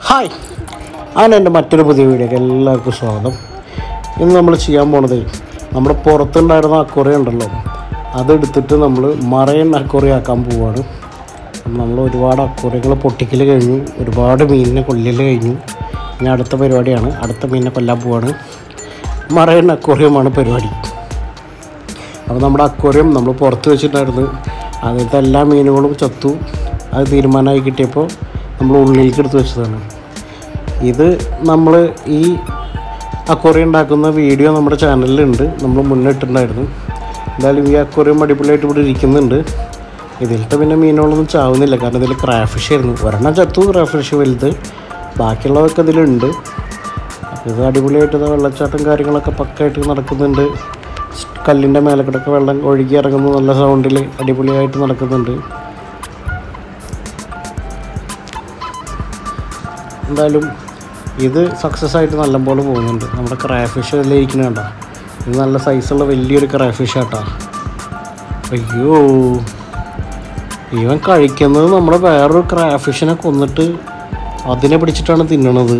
Hi അങ്ങനെ എൻ്റെ മറ്റൊരു പുതിയ വീഡിയോക്ക് എല്ലാവർക്കും സ്വാഗതം ഇന്ന് നമ്മൾ ചെയ്യാൻ പോണത് നമ്മുടെ പുറത്തുണ്ടായിരുന്ന അക്കുറി ഉണ്ടല്ലോ അതെടുത്തിട്ട് നമ്മൾ മറയൻ അക്കുറി ആക്കാൻ പോവുകയാണ് നമ്മൾ ഒരുപാട് അക്കുറികൾ പൊട്ടിക്കൽ കഴിഞ്ഞു ഒരുപാട് മീനിനെ കൊല്ലൽ കഴിഞ്ഞു ഇനി അടുത്ത പരിപാടിയാണ് അടുത്ത മീനിനെ കൊല്ലാൻ പോവാണ് മറയൻ അക്വറിയമാണ് പരിപാടി അപ്പോൾ നമ്മുടെ അക്വറിയം നമ്മൾ പുറത്ത് വെച്ചിട്ടായിരുന്നു അതിലത്തെ എല്ലാ മീനുകളും ചത്തു അത് തീരുമാനമായി കിട്ടിയപ്പോൾ നമ്മൾ ഉള്ളിലേക്ക് എടുത്ത് വെച്ചതാണ് ഇത് നമ്മൾ ഈ അക്വറിയം ഉണ്ടാക്കുന്ന വീഡിയോ നമ്മുടെ ചാനലിലുണ്ട് നമ്മൾ മുന്നേ ഇട്ടിട്ടുണ്ടായിരുന്നു എന്തായാലും ഈ അക്വറിയം അടിപൊളിയായിട്ട് ഇവിടെ ഇരിക്കുന്നുണ്ട് ഇതിലത്തെ പിന്നെ മീനുകളൊന്നും ചാവുന്നില്ല കാരണം ഇതിൽ ക്രാഫിഷ് ആയിരുന്നു ഒരെണ്ണം ചത്തു ക്രാഫിഷ് വലുത് ബാക്കിയുള്ളതൊക്കെ ഇതിലുണ്ട് അപ്പോൾ ഇത് അടിപൊളിയായിട്ട് ഇത് വെള്ളച്ചാട്ടം കാര്യങ്ങളൊക്കെ പക്കായിട്ട് നടക്കുന്നുണ്ട് കല്ലിൻ്റെ മേലെ കിടക്കെ വെള്ളം ഒഴുകി ഇറങ്ങുന്നു നല്ല സൗണ്ടിൽ അടിപൊളിയായിട്ട് നടക്കുന്നുണ്ട് എന്തായാലും ഇത് സക്സസ് ആയിട്ട് നല്ലപോലെ പോകുന്നുണ്ട് നമ്മുടെ ക്രാഫിഷ് എല്ലാം ഇരിക്കുന്ന കണ്ട ഇത് നല്ല സൈസുള്ള വലിയൊരു ക്രാഫിഷ് ആട്ടാ അയ്യോ ഇവൻ കഴിക്കുന്നത് നമ്മുടെ വേറൊരു ക്രാഫിഷിനെ കൊന്നിട്ട് അതിനെ പിടിച്ചിട്ടാണ് തിന്നണത്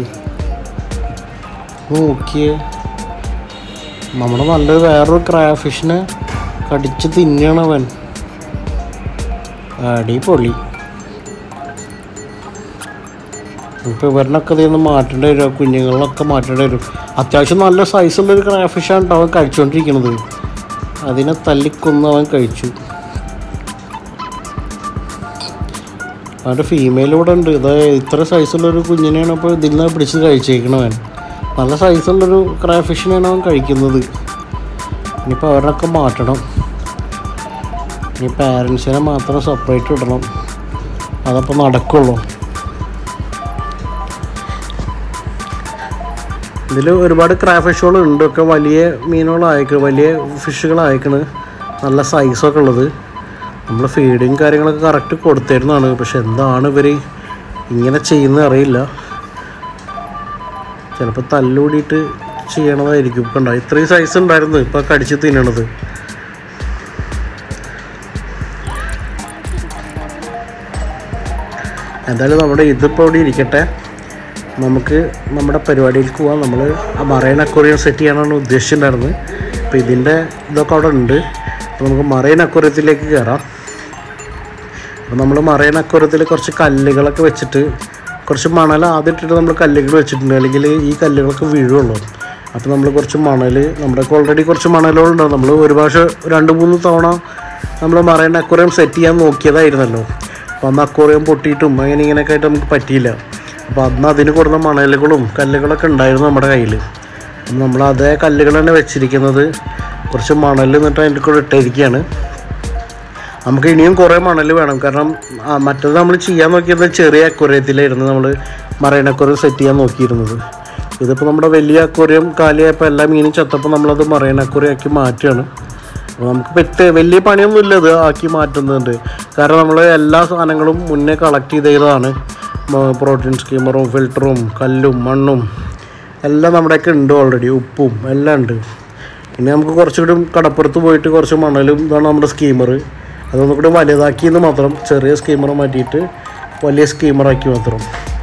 നോക്കിയേ നമ്മുടെ നല്ല വേറൊരു ക്രാഫിഷിനെ കടിച്ച് തിന്നണവൻ അടിപൊളി ഇപ്പോൾ ഇവരിനൊക്കെ ഇതിൽ നിന്ന് മാറ്റേണ്ടി വരും കുഞ്ഞുങ്ങളിലൊക്കെ മാറ്റേണ്ടി വരും അത്യാവശ്യം നല്ല സൈസുള്ളൊരു ക്രാഫിഷാണ് ട്ടോ അവൻ കഴിച്ചുകൊണ്ടിരിക്കുന്നത് അതിനെ തല്ലിക്കൊന്ന് അവൻ കഴിച്ചു അവൻ്റെ ഫീമെയിൽ ഇവിടെ ഉണ്ട് ഇത് ഇത്ര സൈസുള്ളൊരു കുഞ്ഞിനെയാണ് അപ്പോൾ ഇതിൽ നിന്ന് പിടിച്ച് കഴിച്ചേക്കണവൻ നല്ല സൈസുള്ളൊരു ക്രാഫിഷിനെയാണ് അവൻ കഴിക്കുന്നത് ഇനിയിപ്പോൾ അവരൊക്കെ മാറ്റണം ഇനി പാരൻസിനെ മാത്രം സെപ്പറേറ്റ് ഇടണം അതപ്പോൾ നടക്കുള്ളൂ ഇതിൽ ഒരുപാട് ക്രാഫിഷുകൾ ഉണ്ട് ഒക്കെ വലിയ മീനുകളായിക്കണ് വലിയ ഫിഷുകളായിക്കണ് നല്ല സൈസൊക്കെ ഉള്ളത് നമ്മൾ ഫീഡിങ് കാര്യങ്ങളൊക്കെ കറക്റ്റ് കൊടുത്തിരുന്നതാണ് പക്ഷെ എന്താണ് ഇവർ ഇങ്ങനെ ചെയ്യുന്നത് അറിയില്ല ചിലപ്പോൾ തല്ലുകൂടിയിട്ട് ചെയ്യണതായിരിക്കും ഇപ്പം ഉണ്ടാവും ഇത്രയും സൈസ് ഉണ്ടായിരുന്നു ഇപ്പം കടിച്ച് തിന്നണത് എന്തായാലും നമ്മുടെ ഇതിപ്പോൾ ഇവിടെ ഇരിക്കട്ടെ നമുക്ക് നമ്മുടെ പരിപാടിയിലേക്ക് പോവാം നമ്മൾ ആ മറൈൻ അക്വറിയം സെറ്റ് ചെയ്യാനാണ് ഉദ്ദേശിച്ചിട്ടുണ്ടായിരുന്നത് അപ്പോൾ ഇതിൻ്റെ ഇതൊക്കെ അവിടെ ഉണ്ട് അപ്പോൾ നമുക്ക് മറൈൻ അക്വറിയത്തിലേക്ക് കയറാം അപ്പോൾ നമ്മൾ മറൈൻ അക്വറിയത്തിൽ കുറച്ച് കല്ലുകളൊക്കെ വെച്ചിട്ട് കുറച്ച് മണൽ ആദ്യം ഇട്ടിട്ട് നമ്മൾ കല്ലുകൾ വെച്ചിട്ടുണ്ട് അല്ലെങ്കിൽ ഈ കല്ലുകളൊക്കെ വീഴുള്ളൂ അപ്പോൾ നമ്മൾ കുറച്ച് മണൽ നമ്മുടെ ഓൾറെഡി കുറച്ച് മണലുകളുണ്ടാവും നമ്മൾ ഒരു പ്രാവശ്യം രണ്ട് മൂന്ന് തവണ നമ്മൾ മറൈൻ അക്വറിയം സെറ്റ് ചെയ്യാൻ നോക്കിയതായിരുന്നല്ലോ അപ്പോൾ അന്ന് അക്വറിയം പൊട്ടിയിട്ടും അങ്ങനെ ഇങ്ങനെയൊക്കെ ആയിട്ട് നമുക്ക് പറ്റിയില്ല അപ്പോൾ അന്ന് അതിന് കൊടുത്ത മണലുകളും കല്ലുകളൊക്കെ ഉണ്ടായിരുന്നു നമ്മുടെ കയ്യിൽ അപ്പം നമ്മൾ അതേ കല്ലുകൾ തന്നെ വെച്ചിരിക്കുന്നത് കുറച്ച് മണൽ എന്നിട്ട് അതിൻ്റെ കൂടെ ഇട്ടിരിക്കുകയാണ് നമുക്ക് ഇനിയും കുറേ മണൽ വേണം കാരണം ആ, മറ്റേത് നമ്മൾ ചെയ്യാൻ നോക്കിയത് ചെറിയ അക്വറിയത്തിലായിരുന്നു നമ്മൾ മറൈൻ അക്വറിയം സെറ്റ് ചെയ്യാൻ നോക്കിയിരുന്നത് ഇതിപ്പോൾ നമ്മുടെ വലിയ അക്വറിയം കാലിയായപ്പോൾ എല്ലാ മീനും ചത്തപ്പോൾ നമ്മളത് മറൈൻ അക്വറിയം ആക്കി മാറ്റുകയാണ് അപ്പോൾ നമുക്ക് പറ്റ വലിയ പണിയൊന്നുമില്ല ഇത് ആക്കി മാറ്റുന്നുണ്ട് കാരണം നമ്മൾ എല്ലാ സാധനങ്ങളും മുന്നേ കളക്ട് ചെയ്തതാണ് പ്രോട്ടീൻ സ്കീമറും ഫിൽറ്ററും കല്ലും മണ്ണും എല്ലാം നമ്മുടെയൊക്കെ ഉണ്ട് ഓൾറെഡി ഉപ്പും എല്ലാം ഉണ്ട് ഇനി നമുക്ക് കുറച്ചുകൂടി കടപ്പുറത്ത് പോയിട്ട് കുറച്ച് മണലും ഇതാണ് നമ്മുടെ സ്കീമർ അതൊന്നും കൂടി വലുതാക്കിയെന്ന് മാത്രം ചെറിയ സ്കീമർ മാറ്റിയിട്ട് വലിയ സ്കീമറാക്കി മാത്രം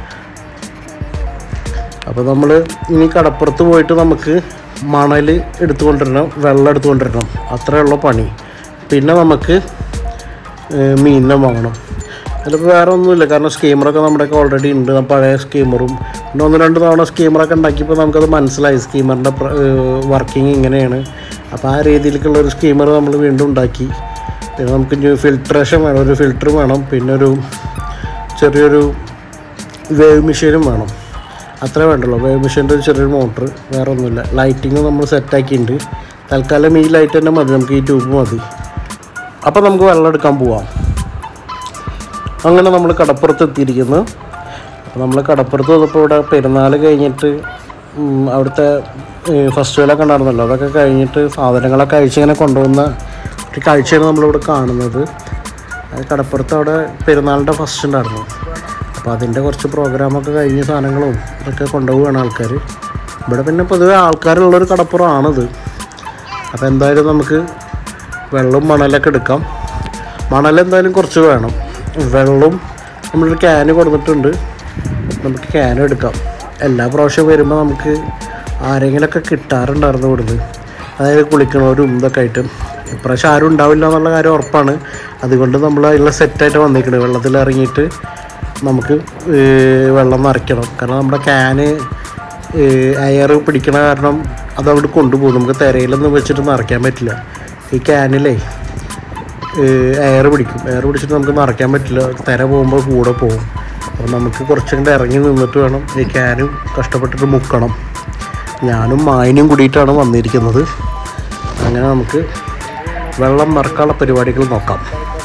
അപ്പോൾ നമ്മൾ ഇനി കടപ്പുറത്ത് പോയിട്ട് നമുക്ക് മണൽ എടുത്തുകൊണ്ടിരണം വെള്ളം എടുത്തുകൊണ്ടിരണം അത്രേ ഉള്ള പണി പിന്നെ നമുക്ക് ഏഹ്, മീനിനെ വാങ്ങണം അതിലിപ്പോൾ വേറെ ഒന്നുമില്ല കാരണം സ്കീമറൊക്കെ നമ്മുടെയൊക്കെ ഓൾറെഡി ഉണ്ട് ആ പഴയ സ്കീമറും പിന്നെ ഒന്ന് രണ്ട് തവണ സ്കീമറൊക്കെ ഉണ്ടാക്കിയപ്പോൾ നമുക്കത് മനസ്സിലായി സ്കീമറിൻ്റെ വർക്കിംഗ് ഇങ്ങനെയാണ് അപ്പോൾ ആ രീതിയിലേക്കുള്ള ഒരു സ്കീമർ നമ്മൾ വീണ്ടും ഉണ്ടാക്കി പിന്നെ നമുക്ക് ഇനി ഫിൽട്രേഷൻ വേണം ഒരു ഫിൽറ്റർ വേണം പിന്നെ ഒരു ചെറിയൊരു വേവ് മെഷീനും വേണം അത്രേ വേണ്ടുള്ളൂ വേവ് മെഷീൻ്റെ ഒരു ചെറിയൊരു മോട്ടർ വേറെ ഒന്നുമില്ല ലൈറ്റിങ് നമ്മൾ സെറ്റാക്കിയിട്ടുണ്ട് തൽക്കാലം ഈ ലൈറ്റ് തന്നെ മതി നമുക്ക് ഈ ട്യൂബ് മതി അപ്പോൾ നമുക്ക് വെള്ളം എടുക്കാൻ പോവാം അങ്ങനെ നമ്മൾ കടപ്പുറത്ത് എത്തിയിരിക്കുന്നു അപ്പോൾ നമ്മൾ കടപ്പുറത്ത് വന്നപ്പോൾ ഇവിടെ പെരുന്നാൾ കഴിഞ്ഞിട്ട് ഉം, അവിടുത്തെ ഫെസ്റ്റിവലൊക്കെ ഉണ്ടായിരുന്നല്ലോ അതൊക്കെ കഴിഞ്ഞിട്ട് സാധനങ്ങളൊക്കെ അഴിച്ചിങ്ങനെ കൊണ്ടുവന്ന ഒരു കാഴ്ചയാണ് നമ്മളിവിടെ കാണുന്നത് അത് കടപ്പുറത്ത് അവിടെ പെരുന്നാളിൻ്റെ ഫസ്റ്റ് ഉണ്ടായിരുന്നു അപ്പോൾ അതിൻ്റെ കുറച്ച് പ്രോഗ്രാമൊക്കെ കഴിഞ്ഞ സാധനങ്ങളും ഇതൊക്കെ കൊണ്ടുപോവുകയാണ് ആൾക്കാർ ഇവിടെ പിന്നെ പൊതുവെ ആൾക്കാരുള്ളൊരു കടപ്പുറമാണിത് അപ്പോൾ എന്തായാലും നമുക്ക് വെള്ളവും മണലൊക്കെ എടുക്കാം മണൽ എന്തായാലും കുറച്ച് വേണം വെള്ളവും നമ്മളൊരു ക്യാന് കൊടുത്തിട്ടുണ്ട് നമുക്ക് ക്യാൻ എടുക്കാം എല്ലാ പ്രാവശ്യം വരുമ്പോൾ നമുക്ക് ആരെങ്കിലുമൊക്കെ കിട്ടാറുണ്ടായിരുന്നു ഇവിടുന്ന് അതായത് കുളിക്കണവരും ഇതൊക്കെ ആയിട്ട് ഇപ്രാവശ്യം ആരും ഉണ്ടാവില്ല എന്നുള്ള കാര്യം ഉറപ്പാണ് അതുകൊണ്ട് നമ്മൾ അതിലുള്ള സെറ്റായിട്ട് വന്നിരിക്കുന്നത് വെള്ളത്തിൽ ഇറങ്ങിയിട്ട് നമുക്ക് ഏർ വെള്ളം നിറയ്ക്കണം കാരണം നമ്മുടെ ക്യാന് എയർ പിടിക്കണ കാരണം അത് അവിടെ കൊണ്ടുപോകും നമുക്ക് തിരയിലൊന്നും വെച്ചിട്ട് നിറയ്ക്കാൻ പറ്റില്ല ഈ ക്യാനിലേ എയർ പിടിക്കും എയർ പിടിച്ചിട്ട് നമുക്ക് നിറയ്ക്കാൻ പറ്റില്ല തിര പോകുമ്പോൾ കൂടെ പോകും അപ്പോൾ നമുക്ക് കുറച്ചും കൂടെ ഇറങ്ങി നിന്നിട്ട് വേണം ഈ ക്യാനും കഷ്ടപ്പെട്ടിട്ട് മുക്കണം ഞാനും മായനും കൂടിയിട്ടാണ് വന്നിരിക്കുന്നത് അങ്ങനെ നമുക്ക് വെള്ളം മറക്കാനുള്ള പരിപാടികൾ നോക്കാം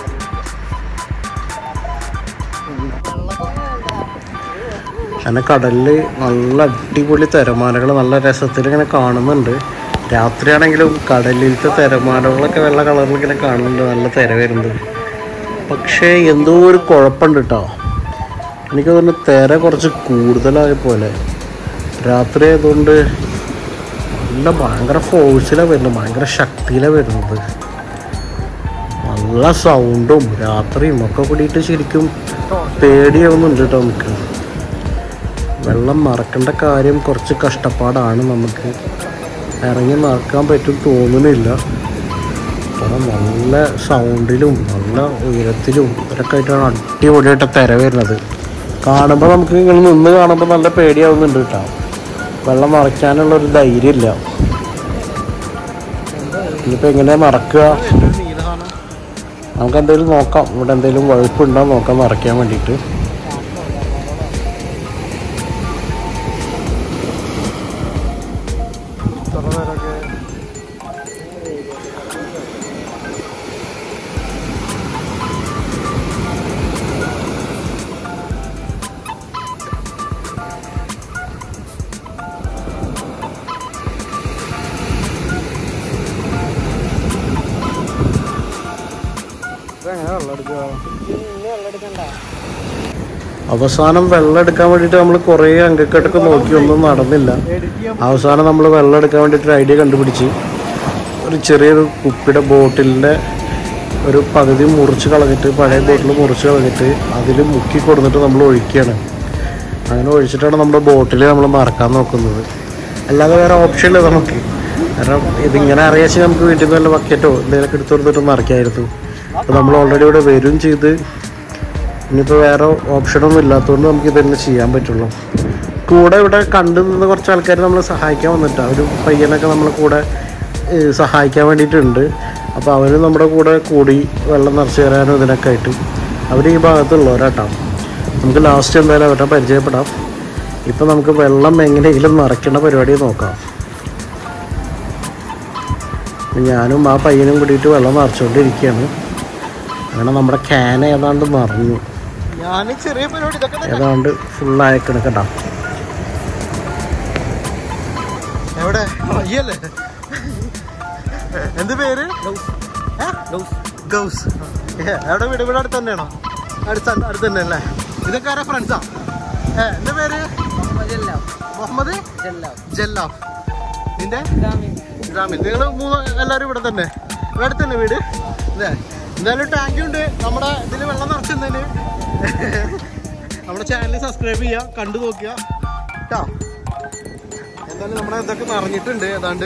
അങ്ങനെ കടലിൽ നല്ല അടിപൊളി തിരമാലകൾ നല്ല രസത്തിൽ ഇങ്ങനെ കാണുന്നുണ്ട് രാത്രിയാണെങ്കിലും കടലിലത്തെ തിരമാലകളൊക്കെ വെള്ള കളറിൽ ഇങ്ങനെ കാണുന്നുണ്ട് നല്ല തിര വരുന്നത് പക്ഷേ എന്തോ ഒരു കുഴപ്പമുണ്ട് കേട്ടോ എനിക്ക് തോന്നുന്നു തിര കുറച്ച് കൂടുതലായ പോലെ രാത്രി ആയതുകൊണ്ട് നല്ല ഭയങ്കര ഫോഴ്സിലാണ് വരുന്നത് ഭയങ്കര ശക്തിയിലാണ് വരുന്നത് നല്ല സൗണ്ടും രാത്രിയും ഒക്കെ കൂടിയിട്ട് ശരിക്കും പേടിയാവുന്നുണ്ട് കേട്ടോ നമുക്ക് വെള്ളം മറക്കേണ്ട കാര്യം കുറച്ച് കഷ്ടപ്പാടാണ് നമുക്ക് ഇറങ്ങി നടക്കാൻ പറ്റും തോന്നുന്നില്ല കാരണം നല്ല സൗണ്ടിലും നല്ല ഉയരത്തിലും ഇതൊക്കെ ആയിട്ടാണ് അടിപൊളിയായിട്ട് തിര വരുന്നത് കാണുമ്പോൾ നമുക്ക് ഇങ്ങനെ നിന്ന് കാണുമ്പോൾ നല്ല പേടിയാവുന്നുണ്ട് കേട്ടോ വെള്ളം മറയ്ക്കാനുള്ള ഒരു ധൈര്യമില്ല ഇനിയിപ്പോൾ എങ്ങനെയാണ് മറക്കുക നമുക്ക് എന്തെങ്കിലും നോക്കാം ഇവിടെ എന്തെങ്കിലും വഴുപ്പുണ്ടോ നോക്കാം മറയ്ക്കാൻ വേണ്ടിയിട്ട് അവസാനം വെള്ളം എടുക്കാൻ വേണ്ടിയിട്ട് നമ്മൾ കുറേ അങ്കക്കെട്ടൊക്കെ നോക്കി ഒന്നും നടന്നില്ല അവസാനം നമ്മൾ വെള്ളം എടുക്കാൻ വേണ്ടിയിട്ട് ഒരു ഐഡിയ കണ്ടുപിടിച്ച് ഒരു ചെറിയൊരു കുപ്പിയുടെ ബോട്ടിലിൻ്റെ ഒരു പകുതി മുറിച്ച് കളഞ്ഞിട്ട് പഴയ ബോട്ടിൽ മുറിച്ച് കളഞ്ഞിട്ട് അതിൽ മുക്കി കൊടുത്തിട്ട് നമ്മൾ ഒഴിക്കുകയാണ് അങ്ങനെ ഒഴിച്ചിട്ടാണ് നമ്മുടെ ബോട്ടിൽ നമ്മൾ മറക്കാൻ നോക്കുന്നത് അല്ലാതെ വേറെ ഓപ്ഷൻ ഇല്ല നമുക്ക് കാരണം ഇതിങ്ങനെ അറിയാച്ച് നമുക്ക് വീട്ടിൽ നിന്ന് വല്ല ബക്കറ്റോ എന്തെങ്കിലുമൊക്കെ എടുത്തു കൊടുത്തിട്ട് മറക്കായിരുന്നു അപ്പോൾ നമ്മൾ ഓൾറെഡി ഇവിടെ വരും ചെയ്ത് ഇനിയിപ്പോൾ വേറെ ഓപ്ഷനൊന്നും ഇല്ലാത്തതുകൊണ്ട് നമുക്ക് ഇത് തന്നെ ചെയ്യാൻ പറ്റുള്ളൂ കൂടെ ഇവിടെ കണ്ടു നിന്ന് കുറച്ച് ആൾക്കാർ നമ്മളെ സഹായിക്കാൻ വന്നിട്ടാണ് ഒരു പയ്യനൊക്കെ നമ്മളെ കൂടെ ഏഹ്, സഹായിക്കാൻ വേണ്ടിയിട്ടുണ്ട് അപ്പോൾ അവർ നമ്മുടെ കൂടെ കൂടി വെള്ളം നിറച്ച് തരാനും ഇതിനൊക്കെ ആയിട്ട് അവർ ഈ ഭാഗത്തുള്ളവരാട്ടോ നമുക്ക് ലാസ്റ്റ് എന്തായാലും അവരെ പരിചയപ്പെടാം ഇപ്പം നമുക്ക് വെള്ളം എങ്ങനെയെങ്കിലും നിറയ്ക്കേണ്ട പരിപാടി നോക്കാം ഞാനും ആ പയ്യനും കൂടിയിട്ട് വെള്ളം നിറച്ചുകൊണ്ടിരിക്കുകയാണ് അങ്ങനെ നമ്മുടെ ക്യാൻ ഏതാണ്ട് നിറഞ്ഞു ഞാൻ ചെറിയ പരിപാടി ഇതൊക്കെ തന്നെ. ഏതാണ്ട് ഫുള്ളായിക്കണ് കേട്ടോ എവിടെ അയ്യല്ലേ എന്ത് പേര് ഏ? ഗൗസ് ഏ, എവിടെ വീട് ഇവിടെ അടുത്ത് തന്നെയാണോ അടുത്ത അടുത്ത് തന്നെ അല്ലേ ഇതൊക്കെ ആരാ ഫ്രണ്ട്സാ ഏ എന്റെ പേര് മുഹമ്മദ് ജല്ലാഫ് നിന്റെ ഗ്രാമീൺ നിങ്ങൾ മൂന്ന് എല്ലാവരും ഇവിടെ തന്നെ ഇവിടെ അടുത്ത് തന്നെ വീട് അല്ലേ എന്തായാലും ടാങ്ക് ഉണ്ട് നമ്മുടെ ഇതിൽ വെള്ളം നിറച്ചതിന് നമ്മുടെ ചാനൽ സബ്സ്ക്രൈബ് ചെയ്യുക കണ്ടു നോക്കുക കേട്ടോ എന്തായാലും നമ്മുടെ ഇതൊക്കെ നിറഞ്ഞിട്ടുണ്ട് ഏതാണ്ട്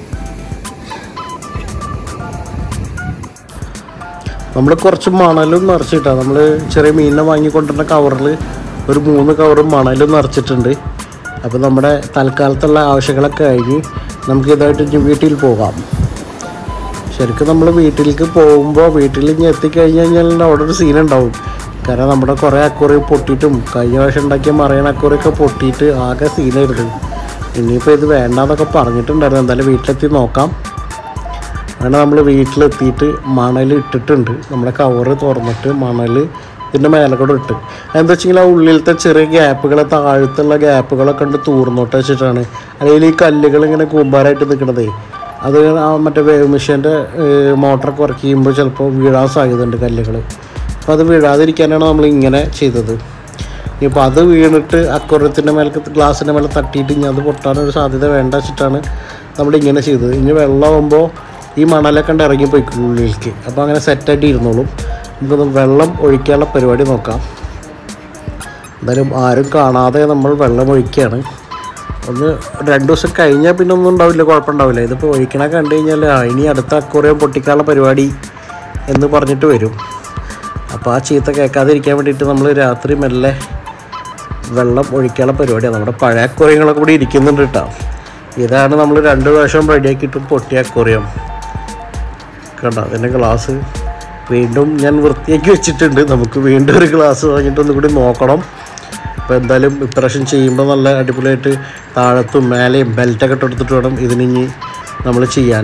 നമ്മൾ കുറച്ച് മണലും നിറച്ചിട്ടാ നമ്മൾ ചെറിയ മീനിനെ വാങ്ങിക്കൊണ്ടിരുന്ന കവറിൽ ഒരു മൂന്ന് കവറും മണലും നിറച്ചിട്ടുണ്ട് അപ്പോൾ നമ്മുടെ തൽക്കാലത്തുള്ള ആവശ്യങ്ങളൊക്കെ കഴിഞ്ഞ് നമുക്ക് ഇതായിട്ട് ഇനി വീട്ടിൽ പോകാം ശരിക്കും നമ്മൾ വീട്ടിലേക്ക് പോകുമ്പോൾ വീട്ടിൽ ഇനി എത്തിക്കഴിഞ്ഞ് കഴിഞ്ഞാൽ അവിടെ ഒരു സീൻ ഉണ്ടാവും കാരണം നമ്മുടെ കുറേ അക്കുറി പൊട്ടിയിട്ടും കഴിഞ്ഞ പ്രാവശ്യം ഉണ്ടാക്കിയ മറയണ അക്കുറിയൊക്കെ പൊട്ടിയിട്ട് ആകെ സീനായിരുന്നു ഇനിയിപ്പോൾ ഇത് വേണ്ടാന്നൊക്കെ പറഞ്ഞിട്ടുണ്ടായിരുന്നു എന്തായാലും വീട്ടിലെത്തി നോക്കാം അങ്ങനെ നമ്മൾ വീട്ടിലെത്തിയിട്ട് മണൽ ഇട്ടിട്ടുണ്ട് നമ്മുടെ കവറ് തുറന്നിട്ട് മണൽ ഇതിൻ്റെ മേലെ കൂടെ ഇട്ട് എന്താ വെച്ചെങ്കിൽ ആ ഉള്ളിലത്തെ ചെറിയ ഗ്യാപ്പുകൾ താഴത്തുള്ള ഗ്യാപ്പുകളൊക്കെ ഉണ്ട് തൂർന്നോട്ട് വെച്ചിട്ടാണ് അല്ലെങ്കിൽ ഈ കല്ലുകൾ ഇങ്ങനെ കൂമ്പാരായിട്ട് നിൽക്കണതേ അത് ആ മറ്റേ വേവ് മെഷീൻ്റെ മോട്ടറൊക്കെ വർക്ക് ചെയ്യുമ്പോൾ ചിലപ്പോൾ വീഴാൻ സാധ്യതയുണ്ട് കല്ലുകൾ അപ്പോൾ അത് വീഴാതിരിക്കാനാണ് നമ്മൾ ഇങ്ങനെ ചെയ്തത് ഇപ്പോൾ അത് വീണിട്ട് അക്കുറത്തിൻ്റെ മേലെ ഗ്ലാസിൻ്റെ മേലെ തട്ടിയിട്ട് ഇനി അത് പൊട്ടാനൊരു സാധ്യത വേണ്ട വെച്ചിട്ടാണ് നമ്മൾ ഇങ്ങനെ ചെയ്തത് ഇനി വെള്ളമാകുമ്പോൾ ഈ മണലൊക്കെ ഉണ്ട് ഇറങ്ങിപ്പോയി ഉള്ളിലേക്ക് അപ്പോൾ അങ്ങനെ സെറ്റായിട്ട് ഇരുന്നോളും നമുക്കൊന്ന് വെള്ളം ഒഴിക്കാനുള്ള പരിപാടി നോക്കാം എന്തായാലും ആരും കാണാതെ നമ്മൾ വെള്ളം ഒഴിക്കുകയാണ് ഒന്ന് രണ്ട് ദിവസം കഴിഞ്ഞാൽ പിന്നെ ഒന്നും ഉണ്ടാവില്ല കുഴപ്പമുണ്ടാവില്ല ഇതിപ്പോൾ ഒഴിക്കണ കണ്ടു കഴിഞ്ഞാൽ ആ ഇനി അടുത്ത അക്വറിയം പൊട്ടിക്കാനുള്ള പരിപാടി എന്ന് പറഞ്ഞിട്ട് വരും അപ്പോൾ ആ ചീത്ത കേൾക്കാതിരിക്കാൻ വേണ്ടിയിട്ട് നമ്മൾ രാത്രി മെല്ലെ വെള്ളം ഒഴിക്കാനുള്ള പരിപാടിയാണ് നമ്മുടെ പഴയ അക്വറിയങ്ങളൊക്കെ ഇവിടെ ഇരിക്കുന്നുണ്ട് കേട്ടോ ഇതാണ് നമ്മൾ രണ്ട് പ്രാവശ്യം റെഡിയാക്കിയിട്ട് പൊട്ടിയ അക്വറിയം കണ്ട അതിൻ്റെ ഗ്ലാസ് വീണ്ടും ഞാൻ വൃത്തിയാക്കി വെച്ചിട്ടുണ്ട് നമുക്ക് വീണ്ടും ഒരു ഗ്ലാസ് വാങ്ങിയിട്ട് ഒന്നും കൂടി നോക്കണം അപ്പോൾ എന്തായാലും ഇപ്രാവശ്യം ചെയ്യുമ്പോൾ നല്ല അടിപൊളിയായിട്ട് താഴത്തും മേലെയും ബെൽറ്റൊക്കെ ഇട്ടെടുത്തിട്ട് വേണം ഇതിനിഞ്ഞ് നമ്മൾ ചെയ്യാൻ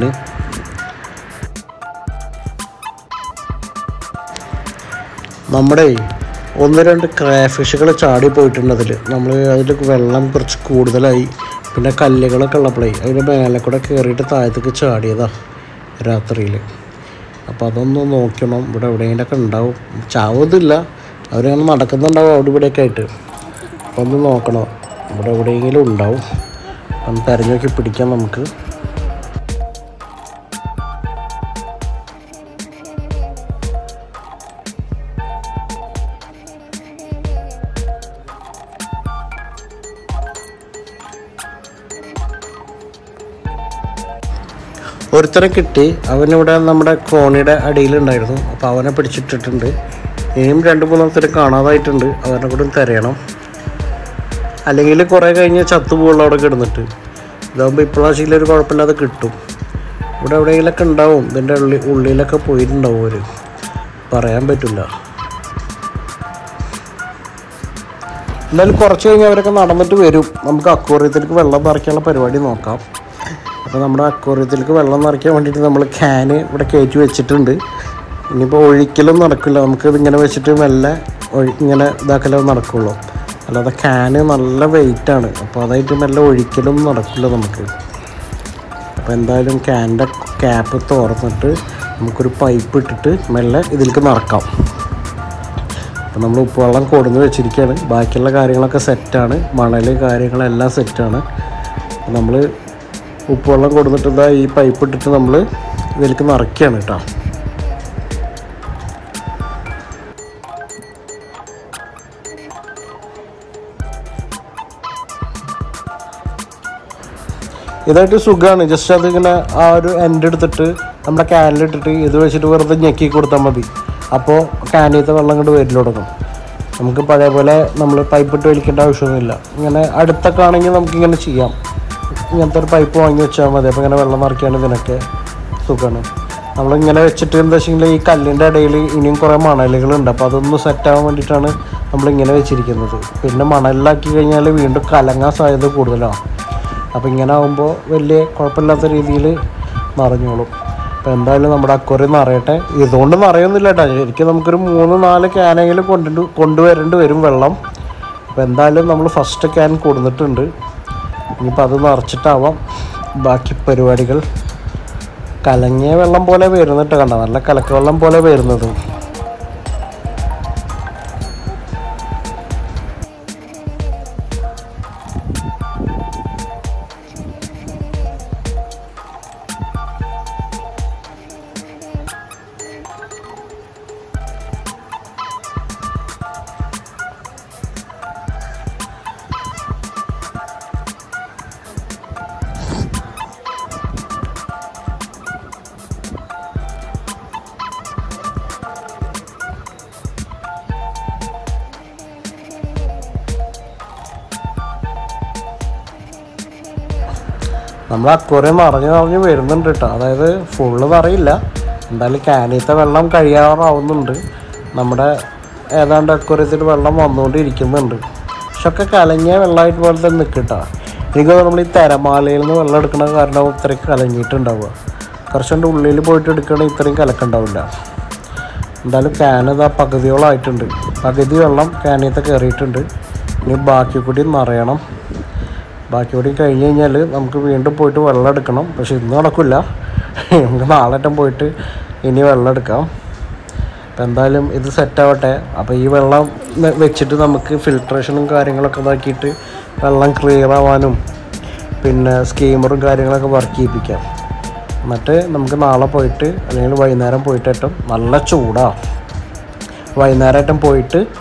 നമ്മുടെ ഒന്ന് രണ്ട് ക്രാഫിഷുകൾ ചാടി പോയിട്ടുണ്ട് അതിൽ നമ്മൾ അതിൽ വെള്ളം കുറച്ച് കൂടുതലായി പിന്നെ കല്ലുകളൊക്കെ ഉള്ളപ്പോഴേ അതിൻ്റെ മേലെ കൂടെ കയറിയിട്ട് താഴത്തേക്ക് ചാടിയതാ രാത്രിയിൽ അപ്പോൾ അതൊന്ന് നോക്കണം ഇവിടെ എവിടെയെങ്കിലൊക്കെ ഉണ്ടാവും ചാവൊന്നുമില്ല അവരങ്ങനെ നടക്കുന്നുണ്ടാവും അവിടെ ഇവിടെയൊക്കെ ആയിട്ട് അപ്പോൾ ഒന്ന് നോക്കണം ഇവിടെ എവിടെയെങ്കിലും ഉണ്ടാവും ഒന്ന് തെരഞ്ഞു നോക്കി പിടിക്കാം നമുക്ക് ഒരുത്തനെ കിട്ടി അവനിവിടെ നമ്മുടെ കോണിയുടെ അടിയിലുണ്ടായിരുന്നു അപ്പോൾ അവനെ പിടിച്ചിട്ടിട്ടുണ്ട് ഇനിയും രണ്ട് മൂന്നാമത്തെ കാണാതായിട്ടുണ്ട് അവനെ കൂടെ തിരയണം അല്ലെങ്കിൽ കുറേ കഴിഞ്ഞ് ചത്തുപോകുള്ള അവിടെ കിടന്നിട്ട് ഇതാകുമ്പോൾ ഇപ്പോഴാശിയിൽ ഒരു കുഴപ്പമില്ലാതെ കിട്ടും ഇവിടെ എവിടെയെങ്കിലൊക്കെ ഉണ്ടാവും ഇതിൻ്റെ ഉള്ളിൽ ഉള്ളിലൊക്കെ പോയിട്ടുണ്ടാവും അവർ പറയാൻ പറ്റില്ല എന്തായാലും കുറച്ച് കഴിഞ്ഞ് അവരൊക്കെ നടന്നിട്ട് വരും നമുക്ക് അക്വറിയത്തിലേക്ക് വെള്ളം നിറയ്ക്കാനുള്ള പരിപാടി നോക്കാം അപ്പോൾ നമ്മുടെ അക്വറിയത്തിലേക്ക് വെള്ളം നിറയ്ക്കാൻ വേണ്ടിയിട്ട് നമ്മൾ ക്യാന് ഇവിടെ കയറ്റി വെച്ചിട്ടുണ്ട് ഇനിയിപ്പോൾ ഒഴിക്കലും നടക്കില്ല നമുക്ക് ഇതിങ്ങനെ വെച്ചിട്ട് മെല്ലെ ഒഴി ഇങ്ങനെ ഇതാക്കലേ നടക്കുള്ളൂ അല്ലാതെ ക്യാന് നല്ല വെയിറ്റാണ് അപ്പോൾ അതായിട്ട് മെല്ലെ ഒഴിക്കലും നടക്കില്ല നമുക്ക് അപ്പോൾ എന്തായാലും ക്യാൻ്റെ ക്യാപ്പ് തുറന്നിട്ട് നമുക്കൊരു പൈപ്പ് ഇട്ടിട്ട് മെല്ലെ ഇതിലേക്ക് നിറക്കാം അപ്പോൾ നമ്മൾ ഉപ്പുവെള്ളം കൊടുന്ന് വെച്ചിരിക്കുകയാണ് ബാക്കിയുള്ള കാര്യങ്ങളൊക്കെ സെറ്റാണ് മണൽ കാര്യങ്ങളെല്ലാം സെറ്റാണ് നമ്മൾ ഉപ്പുവെള്ളം കൊടുത്തിട്ട് ഇതാ ഈ പൈപ്പ് ഇട്ടിട്ട് നമ്മൾ ഇതിലേക്ക് നിറയ്ക്കുകയാണ് കേട്ടോ ഇതായിട്ട് സുഖമാണ് ജസ്റ്റ് അതിങ്ങനെ ആ ഒരു എൻഡ് എടുത്തിട്ട് നമ്മുടെ ക്യാനിലിട്ടിട്ട് ഇത് വെച്ചിട്ട് വെറുതെ ഞെക്കി കൊടുത്താൽ മതി അപ്പോൾ ക്യാനിലത്തെ വെള്ളം കൊണ്ട് വരില്ല തുടങ്ങും നമുക്ക് പഴയ പോലെ നമ്മൾ പൈപ്പ് ഇട്ട് വലിക്കേണ്ട ആവശ്യമൊന്നുമില്ല ഇങ്ങനെ അടുത്തൊക്കെ ആണെങ്കിൽ നമുക്കിങ്ങനെ ചെയ്യാം ഇങ്ങനത്തെ ഒരു പൈപ്പ് വാങ്ങി വെച്ചാൽ മതി അപ്പോൾ ഇങ്ങനെ വെള്ളം നിറയ്ക്കാണ് ഇതിനൊക്കെ സുഖമാണ് നമ്മളിങ്ങനെ വെച്ചിട്ട് എന്താ വെച്ചെങ്കിൽ ഈ കല്ലിൻ്റെ ഇടയിൽ ഇനിയും കുറേ മണലുകളുണ്ട് അപ്പോൾ അതൊന്ന് സെറ്റാകാൻ വേണ്ടിയിട്ടാണ് നമ്മളിങ്ങനെ വെച്ചിരിക്കുന്നത് പിന്നെ മണലിലാക്കി കഴിഞ്ഞാൽ വീണ്ടും കലങ്ങാൻ സാധ്യത കൂടുതലാണ് അപ്പോൾ ഇങ്ങനെ ആകുമ്പോൾ വലിയ കുഴപ്പമില്ലാത്ത രീതിയിൽ നിറഞ്ഞോളും അപ്പോൾ എന്തായാലും നമ്മുടെ അക്വറി നിറയട്ടെ ഇതുകൊണ്ട് നിറയൊന്നുമില്ല കേട്ടോ ശരിക്കും നമുക്കൊരു മൂന്ന് നാല് ക്യാനെങ്കിലും കൊണ്ടു കൊണ്ടുവരേണ്ടി വരും വെള്ളം അപ്പോൾ എന്തായാലും നമ്മൾ ഫസ്റ്റ് ക്യാൻ കൊടുത്തിട്ടുണ്ട് ഇനിയിപ്പോൾ അത് നിറച്ചിട്ടാവാം ബാക്കി പരിപാടികൾ കലങ്ങിയ വെള്ളം പോലെ വരുന്നിട്ട് കണ്ട നല്ല കലക്ക വെള്ളം പോലെ വരുന്നത് നമ്മൾ അക്വറിയം നിറഞ്ഞ് നിറഞ്ഞ് വരുന്നുണ്ട് കേട്ടോ അതായത് ഫുള്ള് നിറയില്ല എന്തായാലും ക്യാനീത്തെ വെള്ളം കഴിയാറാവുന്നുണ്ട് നമ്മുടെ ഏതാണ്ട് അക്വറിയത്തിൽ വെള്ളം വന്നുകൊണ്ടിരിക്കുന്നുണ്ട് പക്ഷെ ഒക്കെ കലങ്ങിയ വെള്ളമായിട്ട് പോലെ തന്നെ നിൽക്കട്ടോ എനിക്ക് തോന്നുന്നു നമ്മൾ ഈ തിരമാലയിൽ നിന്ന് വെള്ളം എടുക്കണ കാരണം ഇത്രയും കലങ്ങിയിട്ടുണ്ടാവുക കുറച്ചുകൊണ്ട് ഉള്ളിൽ പോയിട്ട് എടുക്കുകയാണെങ്കിൽ ഇത്രയും കലക്കുണ്ടാവില്ല എന്തായാലും ക്യാൻ ഇതാ പകുതിയോളം ആയിട്ടുണ്ട് പകുതി വെള്ളം ക്യാനീത്തെ കയറിയിട്ടുണ്ട് ഇനി ബാക്കി കൂടി നിറയണം ബാക്കി കൂടി കഴിഞ്ഞ് കഴിഞ്ഞാൽ നമുക്ക് വീണ്ടും പോയിട്ട് വെള്ളം എടുക്കണം പക്ഷെ ഇന്ന് നടക്കില്ല നമുക്ക് നാളെ പോയിട്ട് ഇനി വെള്ളം എടുക്കാം അപ്പം എന്തായാലും ഇത് സെറ്റാവട്ടെ അപ്പോൾ ഈ വെള്ളം ന- വെച്ചിട്ട് നമുക്ക് ഫിൽട്രേഷനും കാര്യങ്ങളൊക്കെ ഇതാക്കിയിട്ട് വെള്ളം ക്ലിയർ ആവാനും പിന്നെ സ്കീമറും കാര്യങ്ങളൊക്കെ വർക്ക് ചെയ്യിപ്പിക്കാം എന്നിട്ട് നമുക്ക് നാളെ പോയിട്ട് അല്ലെങ്കിൽ വൈകുന്നേരം പോയിട്ടേറ്റം നല്ല ചൂടാണ് വൈകുന്നേരമായിട്ടും പോയിട്ട്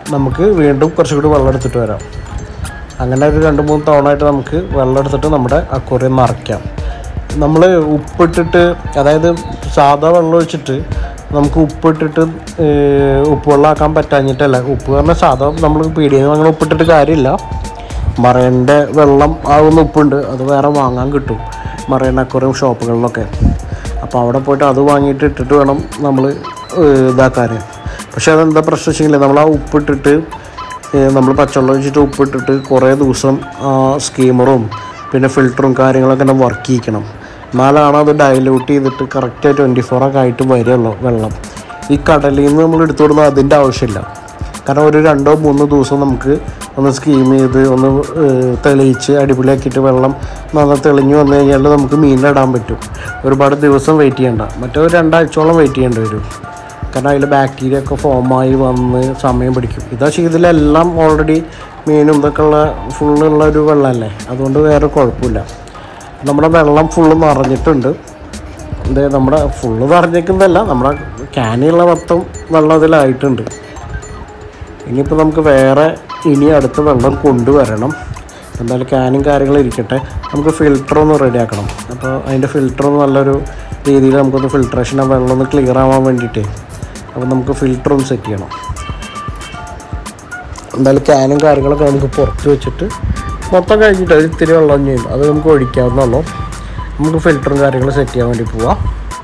നമുക്ക് വീണ്ടും കുറച്ചുകൂടി വെള്ളം എടുത്തിട്ട് വരാം അങ്ങനെ ഒരു രണ്ട് മൂന്ന് തവണ ആയിട്ട് നമുക്ക് വെള്ളം എടുത്തിട്ട് നമ്മുടെ അക്വേറിയം നിറയ്ക്കാം നമ്മൾ ഉപ്പിട്ടിട്ട് അതായത് സാധാ വെള്ളം ഒഴിച്ചിട്ട് നമുക്ക് ഉപ്പിട്ടിട്ട് ഏഹ്, ഉപ്പ് വെള്ളമാക്കാൻ പറ്റാഞ്ഞിട്ടല്ല ഉപ്പ് പറഞ്ഞാൽ സാധാ നമ്മൾ പീടിയിൽ നിന്ന് അങ്ങനെ ഉപ്പിട്ടിട്ട് കാര്യമില്ല മറേൻ്റെ വെള്ളം ആവുന്ന ഉപ്പുണ്ട് അത് വേറെ വാങ്ങാൻ കിട്ടും മറേൻ അക്വേറിയം ഷോപ്പുകളിലൊക്കെ അപ്പോൾ അവിടെ പോയിട്ട് അത് വാങ്ങിയിട്ട് ഇട്ടിട്ട് വേണം നമ്മൾ ഇതാക്കാൻ പക്ഷേ അതെന്താ പ്രശ്നം വെച്ചെങ്കിൽ നമ്മൾ ആ ഉപ്പിട്ടിട്ട് നമ്മൾ പച്ചവെള്ളം ഒഴിച്ചിട്ട് ഉപ്പിട്ടിട്ട് കുറേ ദിവസം ആ സ്കീമറും പിന്നെ ഫിൽറ്ററും കാര്യങ്ങളൊക്കെ തന്നെ വർക്ക് ചെയ്യിക്കണം എന്നാലാണ് അത് ഡൈല്യൂട്ട് ചെയ്തിട്ട് കറക്റ്റ് ട്വൻറ്റി ഫോറൊക്കെ ആയിട്ട് വരുള്ളൂ വെള്ളം ഈ കടലിൽ നിന്ന് നമ്മൾ എടുത്തു കൊടുത്താൽ അതിൻ്റെ ആവശ്യമില്ല കാരണം ഒരു രണ്ടോ മൂന്നോ ദിവസം നമുക്ക് ഒന്ന് സ്കീം ചെയ്ത് ഒന്ന് ഏഹ്, തെളിയിച്ച് അടിപൊളിയാക്കിയിട്ട് വെള്ളം നന്നായി തെളിഞ്ഞ് വന്നു കഴിഞ്ഞാൽ നമുക്ക് മീനിലിടാൻ പറ്റും ഒരുപാട് ദിവസം വെയിറ്റ് ചെയ്യണ്ട മറ്റേ ഒരു രണ്ടാഴ്ചയോളം വെയിറ്റ് ചെയ്യേണ്ടി വരും കാരണം അതിൽ ബാക്ടീരിയ ഒക്കെ ഫോമായി വന്ന് സമയം പിടിക്കും ഇതാ ഇതിലെല്ലാം ഓൾറെഡി മീനും ഇതൊക്കെ ഉള്ള ഫുള്ളുള്ള ഒരു വെള്ളമല്ലേ അതുകൊണ്ട് വേറെ കുഴപ്പമില്ല നമ്മുടെ വെള്ളം ഫുള്ള് നിറഞ്ഞിട്ടുണ്ട് ഇത് നമ്മുടെ ഫുള്ള് നിറഞ്ഞേക്കുന്നതല്ല നമ്മുടെ ക്യാനിലുള്ള മൊത്തം വെള്ളം അതിലായിട്ടുണ്ട് ഇനിയിപ്പോൾ നമുക്ക് വേറെ ഇനി അടുത്ത വെള്ളം കൊണ്ടുവരണം എന്തായാലും ക്യാനും കാര്യങ്ങളും ഇരിക്കട്ടെ നമുക്ക് ഫിൽറ്റർ ഒന്ന് റെഡിയാക്കണം അപ്പോൾ അതിൻ്റെ ഫിൽറ്റർ ഒന്ന് നല്ലൊരു രീതിയിൽ നമുക്കൊന്ന് ഫിൽട്രേഷൻ ആ വെള്ളം ഒന്ന് ക്ലിയർ ആവാൻ വേണ്ടിയിട്ടേ അപ്പോൾ നമുക്ക് ഫിൽറ്റർ ഒന്ന് സെറ്റ് ചെയ്യണം എന്തായാലും ക്യാനും കാര്യങ്ങളൊക്കെ നമുക്ക് പുറത്ത് വെച്ചിട്ട് മൊത്തം കഴിഞ്ഞിട്ട് ഒരു ഇത്തിരി വെള്ളം ചെയ്യും അത് നമുക്ക് ഒഴിക്കാവുന്നുള്ളൂ നമുക്ക് ഫിൽറ്ററും കാര്യങ്ങളും സെറ്റ് ചെയ്യാൻ വേണ്ടി പോവാം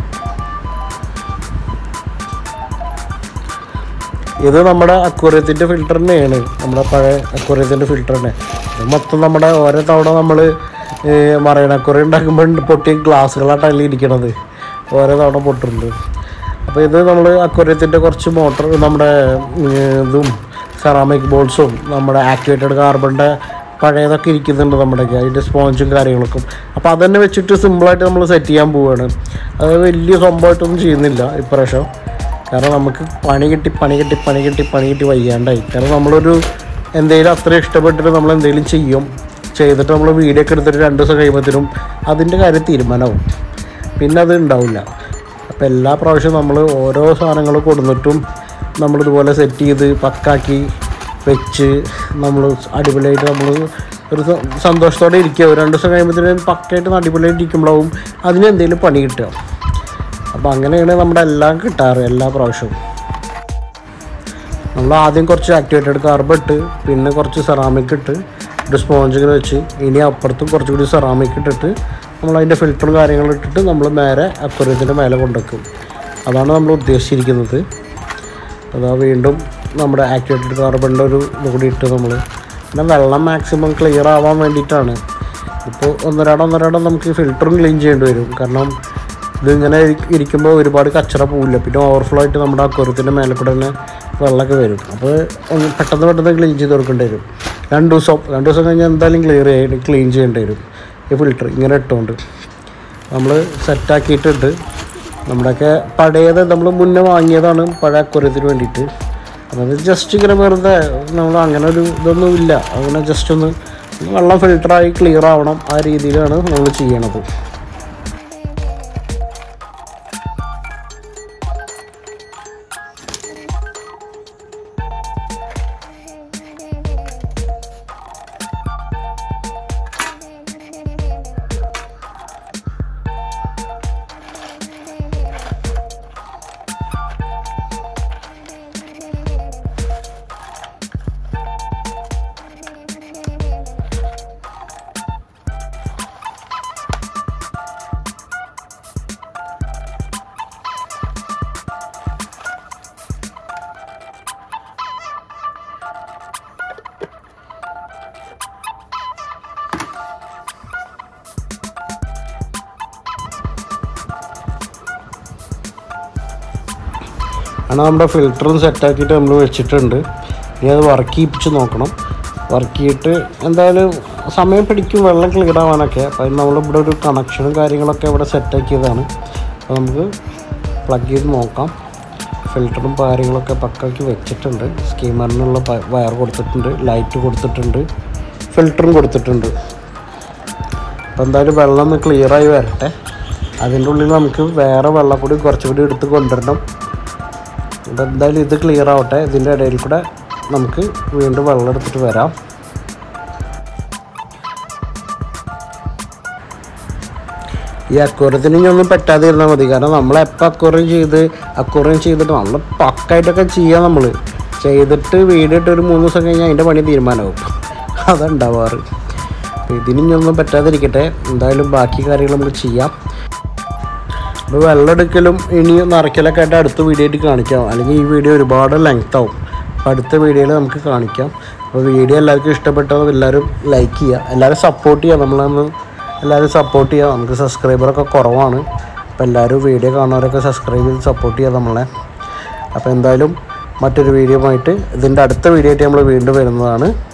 ഇത് നമ്മുടെ അക്വേറിയത്തിൻ്റെ ഫിൽറ്റർ തന്നെയാണ് നമ്മുടെ പഴയ അക്വേറിയത്തിൻ്റെ ഫിൽറ്റർ തന്നെ ഇത് മൊത്തം നമ്മുടെ ഓരോ തവണ നമ്മൾ മറൈൻ അക്വേറിയം ഉണ്ടാക്കുമ്പോൾ പൊട്ടിയ ഗ്ലാസ്സുകളായിട്ടല്ല ഇരിക്കണത് ഓരോ തവണ പൊട്ടുണ്ട് അപ്പോൾ ഇത് നമ്മൾ അക്വേറിയത്തിൻ്റെ കുറച്ച് മോട്ടർ നമ്മുടെ ഉം, ഇതും സെറാമിക് ബോൾസും നമ്മുടെ ആക്ടിവേറ്റഡ് കാർബണിൻ്റെ പഴയതൊക്കെ ഇരിക്കുന്നുണ്ട് നമ്മുടെ അതിൻ്റെ സ്പോഞ്ചും കാര്യങ്ങളൊക്കെ അപ്പോൾ അതന്നെ വെച്ചിട്ട് സിമ്പിളായിട്ട് നമ്മൾ സെറ്റ് ചെയ്യാൻ പോവുകയാണ് അത് വലിയ സംഭവമായിട്ടൊന്നും ചെയ്യുന്നില്ല ഇപ്രാവശ്യം കാരണം നമുക്ക് പണി കിട്ടി പണി കിട്ടി പണി കിട്ടി പണി കിട്ടി വയ്യാണ്ടായി കാരണം നമ്മളൊരു എന്തെങ്കിലും അത്ര ഇഷ്ടപ്പെട്ടിട്ട് നമ്മൾ എന്തെങ്കിലും ചെയ്യും ചെയ്തിട്ട് നമ്മൾ വീഡിയോ ഒക്കെ എടുത്തിട്ട് രണ്ട് ദിവസം കഴിയുമ്പോഴത്തേനും അതിൻ്റെ കാര്യം തീരുമാനമാവും പിന്നെ അത് ഉണ്ടാവില്ല അപ്പോൾ എല്ലാ പ്രാവശ്യവും നമ്മൾ ഓരോ സാധനങ്ങൾ കൊടുന്നിട്ടും നമ്മളിതുപോലെ സെറ്റ് ചെയ്ത് പക്കാക്കി വെച്ച് നമ്മൾ അടിപൊളിയായിട്ട് നമ്മൾ ഒരു സ- സന്തോഷത്തോടെ ഇരിക്കുക ഒരു രണ്ട് ദിവസം കഴിയുമ്പോഴത്തേനും പക്കയായിട്ട് അടിപൊളിയായിട്ട് ഇരിക്കുമ്പോഴാവും അതിന് എന്തെങ്കിലും പണി കിട്ടുക അപ്പോൾ അങ്ങനെയാണ് നമ്മുടെ എല്ലാം കിട്ടാറ് എല്ലാ പ്രാവശ്യവും നമ്മൾ ആദ്യം കുറച്ച് ആക്ടിവേറ്റഡ് കാർബൺ ഇട്ട് പിന്നെ കുറച്ച് സെറാമിക് ഇട്ട് ഒരു സ്പോഞ്ചിങ്ങനെ വെച്ച് ഇനി അപ്പുറത്തും കുറച്ചുകൂടി സെറാമിക് ഇട്ടിട്ട് നമ്മൾ അതിൻ്റെ ഫിൽറ്ററും കാര്യങ്ങളും ഇട്ടിട്ട് നമ്മൾ നേരെ അക്വറിയത്തിൻ്റെ മേലെ കൊണ്ടുവെക്കും അതാണ് നമ്മൾ ഉദ്ദേശിച്ചിരിക്കുന്നത് അതാ വീണ്ടും നമ്മുടെ ആക്ടിവേറ്റഡ് കാർബണിൻ്റെ ഒരു ഇത് കൂടി ഇട്ട് നമ്മൾ പിന്നെ വെള്ളം മാക്സിമം ക്ലിയർ ആവാൻ വേണ്ടിയിട്ടാണ് ഇപ്പോൾ ഒന്നരാടം ഒന്നരാടം നമുക്ക് ഫിൽറ്ററും ക്ലീൻ ചെയ്യേണ്ടി വരും കാരണം ഇതിങ്ങനെ ഇരി- ഇരിക്കുമ്പോൾ ഒരുപാട് കച്ചറ പോവില്ല പിന്നെ ഓവർഫ്ലോ ആയിട്ട് നമ്മുടെ അക്വരത്തിൻ്റെ മേലെ കൂടെ തന്നെ വെള്ളമൊക്കെ വരും അപ്പോൾ ഒന്ന് പെട്ടെന്ന് പെട്ടെന്ന് ക്ലീൻ ചെയ്ത് കൊടുക്കേണ്ടി വരും രണ്ട് ദിവസം രണ്ട് ദിവസം കഴിഞ്ഞാൽ എന്തായാലും ക്ലിയർ ചെയ്ത് ക്ലീൻ ചെയ്യേണ്ടി വരും ഈ ഫിൽറ്റർ ഇങ്ങനെ ഇട്ടുകൊണ്ട് നമ്മൾ സെറ്റാക്കിയിട്ടുണ്ട് നമ്മുടെയൊക്കെ പഴയത് നമ്മൾ മുന്നേ വാങ്ങിയതാണ് പഴയ അക്വരത്തിന് വേണ്ടിയിട്ട് അതായത് ജസ്റ്റ് ഇങ്ങനെ വെറുതെ നമ്മൾ അങ്ങനെ ഒരു ഇതൊന്നും ഇല്ല അങ്ങനെ ജസ്റ്റ് ഒന്ന് വെള്ളം ഫിൽറ്ററായി ക്ലിയർ ആവണം ആ രീതിയിലാണ് നമ്മൾ ചെയ്യണത് ആണ് നമ്മുടെ ഫിൽറ്ററും സെറ്റാക്കിയിട്ട് നമ്മൾ വെച്ചിട്ടുണ്ട് ഇനി അത് വർക്ക് ചെയ്യിപ്പിച്ച് നോക്കണം വർക്ക് ചെയ്തിട്ട് എന്തായാലും സമയം പിടിക്കും വെള്ളം ക്ലിയർ ആവാനൊക്കെ അപ്പം നമ്മളിവിടെ ഒരു കണക്ഷനും കാര്യങ്ങളൊക്കെ ഇവിടെ സെറ്റാക്കിയതാണ് അപ്പോൾ നമുക്ക് പ്ലഗ് ചെയ്ത് നോക്കാം ഫിൽറ്ററും കാര്യങ്ങളൊക്കെ പക്കാക്കി വെച്ചിട്ടുണ്ട് സ്കീമറിനുള്ള വയർ കൊടുത്തിട്ടുണ്ട് ലൈറ്റ് കൊടുത്തിട്ടുണ്ട് ഫിൽറ്ററും കൊടുത്തിട്ടുണ്ട് അപ്പോൾ എന്തായാലും വെള്ളം ഒന്ന് ക്ലിയറായി വരട്ടെ അതിൻ്റെ ഉള്ളിൽ നമുക്ക് വേറെ വെള്ളം കൂടി കുറച്ചുകൂടി എടുത്ത് കൊണ്ടുവരണം അപ്പോൾ എന്തായാലും ഇത് ക്ലിയർ ആവട്ടെ ഇതിൻ്റെ ഇടയിൽ കൂടെ നമുക്ക് വീണ്ടും വെള്ളം എടുത്തിട്ട് വരാം ഈ അക്വറത്തിന് ഇനി ഒന്നും പറ്റാതിരുന്നാൽ മതി കാരണം നമ്മൾ എപ്പോൾ അക്വറിയം ചെയ്ത് അക്വറിയം ചെയ്തിട്ട് നമ്മൾ പക്കായിട്ടൊക്കെ ചെയ്യാം നമ്മൾ ചെയ്തിട്ട് വീടിട്ട് ഒരു മൂന്ന് ദിവസം കഴിഞ്ഞാൽ അതിൻ്റെ പണി തീരുമാനമാവും അതുണ്ടാവാറ് അപ്പോൾ ഇതിനി ഒന്നും പറ്റാതിരിക്കട്ടെ എന്തായാലും ബാക്കി കാര്യങ്ങൾ നമുക്ക് ചെയ്യാം അപ്പോൾ വെള്ളം എടുക്കലും ഇനി നിറയ്ക്കലൊക്കെ ആയിട്ട് അടുത്ത വീഡിയോ ആയിട്ട് കാണിക്കാം അല്ലെങ്കിൽ ഈ വീഡിയോ ഒരുപാട് ലെങ്ത് ആവും അപ്പോൾ അടുത്ത വീഡിയോയിൽ നമുക്ക് കാണിക്കാം അപ്പോൾ വീഡിയോ എല്ലാവർക്കും ഇഷ്ടപ്പെട്ടത് എല്ലാവരും ലൈക്ക് ചെയ്യുക എല്ലാവരും സപ്പോർട്ട് ചെയ്യുക നമ്മളൊന്ന് എല്ലാവരും സപ്പോർട്ട് ചെയ്യുക നമുക്ക് സബ്സ്ക്രൈബറൊക്കെ കുറവാണ് അപ്പോൾ എല്ലാവരും വീഡിയോ കാണുന്നവരൊക്കെ സബ്സ്ക്രൈബ് ചെയ്ത് സപ്പോർട്ട് ചെയ്യുക നമ്മളെ അപ്പോൾ എന്തായാലും മറ്റൊരു വീഡിയോ ആയിട്ട് ഇതിൻ്റെ അടുത്ത വീഡിയോ ആയിട്ട് നമ്മൾ വീണ്ടും വരുന്നതാണ്